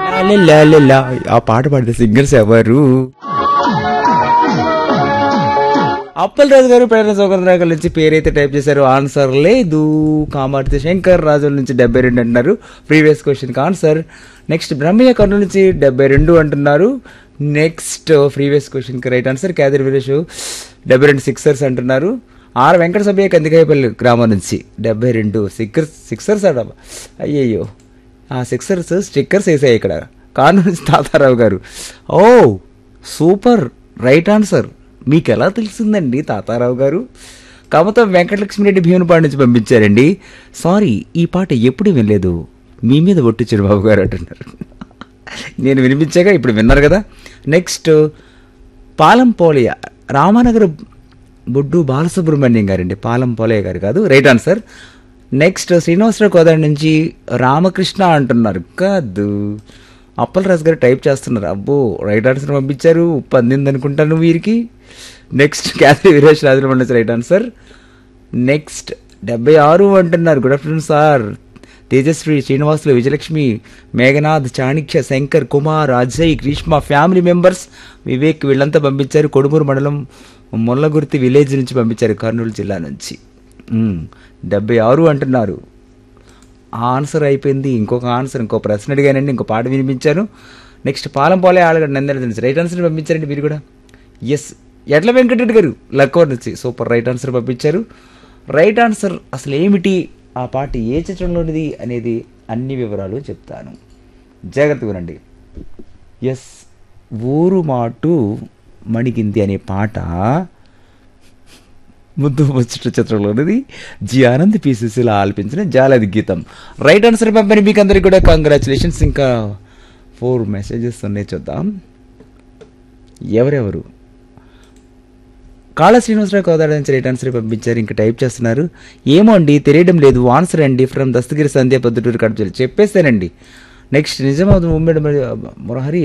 లాలిలాలిలా. ఆ పాట పాడిన సింగర్స్ ఎవరు అప్పల్ రాజు గారు ప్రేరణ సౌకర్యాల నుంచి పేరైతే టైప్ చేశారు ఆన్సర్ లేదు కామార్తి శంకర్ రాజుల నుంచి డెబ్బై రెండు అంటున్నారు ప్రీవియస్ క్వశ్చన్కి ఆన్సర్ నెక్స్ట్ బ్రహ్మయ్య కర్నూలు నుంచి డెబ్బై రెండు అంటున్నారు నెక్స్ట్ ప్రీవియస్ క్వశ్చన్కి రైట్ ఆన్సర్ క్యాదర్ వీరేష్ డెబ్బై రెండు సిక్సర్స్ అంటున్నారు ఆర్ వెంకట సభ్య కందికాయపల్లి గ్రామం నుంచి డెబ్బై రెండు సిక్సర్స్ సిక్సర్స్ అడ అయ్యయ్యో ఆ సిక్సర్స్ స్టిక్కర్స్ వేసాయి ఇక్కడ కానూరు నుంచి తాతారావు గారు ఓ సూపర్ రైట్ ఆన్సర్ మీకు ఎలా తెలిసిందండి తాతారావు గారు కమతం వెంకటలక్ష్మిరెడ్డి భీమునిపాడు నుంచి పంపించారండి సారీ ఈ పాట ఎప్పుడు వినలేదు మీ మీద ఒట్టు చిరుబాబు గారు అంటున్నారు నేను వినిపించాక ఇప్పుడు విన్నారు కదా నెక్స్ట్ పాలం పోలియ రామానగర్ బొడ్డు బాలసుబ్రహ్మణ్యం గారండి పాలం పోలయ్య గారు కాదు రైట్ ఆన్సర్ నెక్స్ట్ శ్రీనివాసరావు కోదాడి నుంచి రామకృష్ణ అంటున్నారు కాదు అప్పలరాజు గారు టైప్ చేస్తున్నారు అబ్బో రైట్ ఆన్సర్ పంపించారు ఉప్పు అందింది అనుకుంటాను వీరికి నెక్స్ట్ క్యాథరీ వీరేష్ రాజుల నుంచి రైట్ ఆన్సర్ నెక్స్ట్ డెబ్బై ఆరు అంటున్నారు good afternoon sir Tejaswi Srinivasulu Vijayalakshmi Meghanath Chanakya Shankar Kumar Ajay Greeshma family members Vivek వీళ్ళంతా పంపించారు కొడుమూరు మండలం మొల్లగుర్తి విలేజ్ నుంచి పంపించారు కర్నూలు జిల్లా నుంచి మ్మ్. డెబ్బై ఆరు అంటున్నారు ఆ ఆన్సర్ అయిపోయింది ఇంకొక ఆన్సర్ ఇంకో ప్రశ్న అడిగానండి ఇంకో పాట వినిపించాను నెక్స్ట్ పాలం పోలే ఆడగడ నందన నుంచి రైట్ ఆన్సర్ పంపించారండి మీరు కూడా ఎస్ ఎడ్ల వెంకటరెడ్డి గారు లక్కవర్ నుంచి సూపర్ రైట్ ఆన్సర్ పంపించారు రైట్ ఆన్సర్ అసలు ఏమిటి ఆ పాట ఏ చిత్రంలోనిది అనేది అన్ని వివరాలు చెప్తాను జాగ్రత్తగా వినండి ఎస్ ఊరు మాటు మణిగింది అనే పాట ముద్దు ముచ్చట చిత్రంలోనిది జి ఆనంద్ పీసీసీలో ఆలపించిన జాలది గీతం రైట్ ఆన్సర్ పంపిన మీకు అందరికి కూడా కంగ్రాచులేషన్స్ ఇంకా ఫోర్ మెసేజెస్ ఉన్నాయి చూద్దాం ఎవరెవరు కాళ శ్రీనివాసరావు కోదాడ నుంచి రైట్ ఆన్సర్ పంపించారు ఇంకా టైప్ చేస్తున్నారు ఏమో అండి తెలియడం లేదు ఆన్సర్ అండి ఫ్రమ్ దస్తగిరి సంధ్య పొద్దుటూరు కడప జిల్లా చెప్పేస్తానండి నెక్స్ట్ నిజామాబాద్ ఉమ్మడి మురహరి